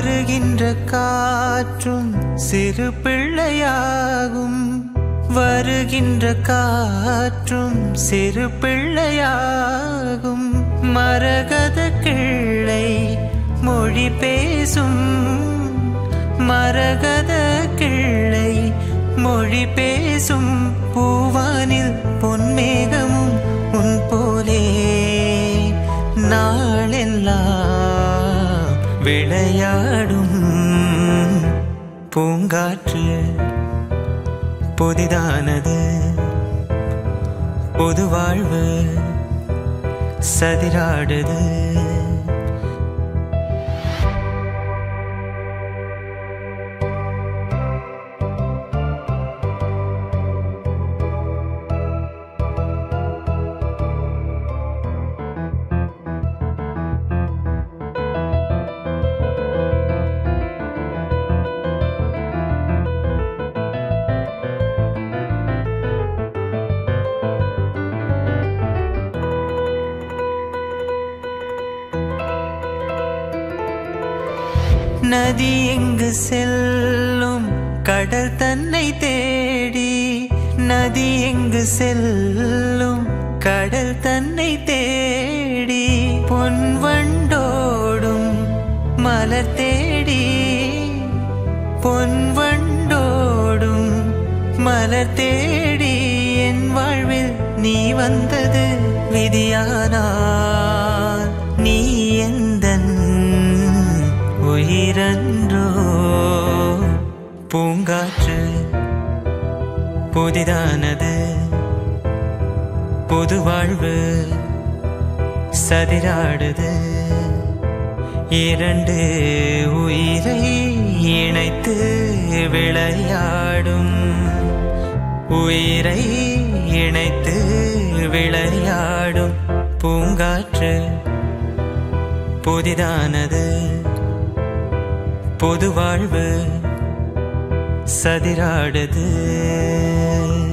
வருகின்ற காற்றும் சிறு பிள்ளையாகும் வருகின்ற காற்றும் சிறு பிள்ளையாகும் மரகத கிள்ளை மொழி பேசும் மரகத கிள்ளை மொழி பேசும் பூவானில் பொன்மேகமும் உன் போலே நாளெல்லாம் விளையாடும் பூங்காற்று புதிதானது புது வாழ்வு சதிராடுது நதி எங்கு செல்லும் கடல் தன்னை தேடி நதி எங்கு செல்லும் கடல் தன்னை தேடி பொன் வண்டோடும் மலர் தேடி பொன் வண்டோடும் மலர் தேடி என் வாழ்வில் நீ வந்தது விதியானால் நீ எந்தன் உயிரன்றோ பூங்காற்று புதிதானது புது வாழ்வு சதிராடுது இரண்டு உயிரை இணைத்து விளையாடும் உயிரை இணைத்து விளையாடும் பூங்காற்று புதிதானது புது வாழ்வு சதிராடுது